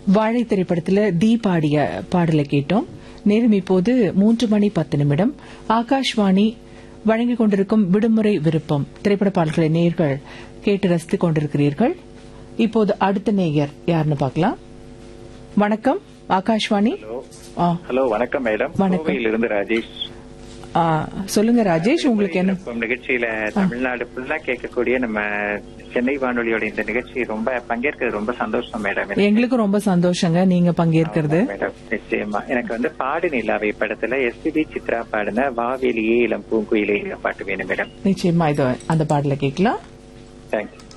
வாழை திரைப்படத்துல தீ பாடிய பாடலை கேட்டோம் நேரம் இப்போது மூன்று மணி பத்து நிமிடம் ஆகாஷ்வாணி வழங்கிக் கொண்டிருக்கும் விடுமுறை விருப்பம் திரைப்பட பாடல்களை நேயர்கள் கேட்டு ரசித்துக் கொண்டிருக்கிறீர்கள் இப்போது அடுத்த நேயர் யாருன்னு பார்க்கலாம் வணக்கம் ஆகாஷ்வாணி ஆ, ஹலோ வணக்கம் மேடம் வணக்கம். கோவையிலிருந்து ராஜேஷ் ஆ, சொல்லுங்க ராஜேஷ் உங்களுக்கு என்ன இப்போ நிகழ்ச்சியில தமிழ்நாடு ஃபுல்லா கேட்கக்கூடிய நம்ம சென்னை வானொலியோட இந்த நிகழ்ச்சி ரொம்ப பங்கேற்கிறது ரொம்ப சந்தோஷம் மேடம் எனக்கு. எங்களுக்கும் ரொம்ப சந்தோஷங்க நீங்க பங்கேற்கிறது மேடம் நிச்சயமா எனக்கு வந்து பாடு நிலாவை படத்துல எஸ்பிபி சித்ரா பாடின வாவேலியே இளம் பூங்குயிலே பாட்டு வேணும் மேடம் நிச்சயமா இது அந்த பாடலை கேட்கலாம் தேங்க்யூ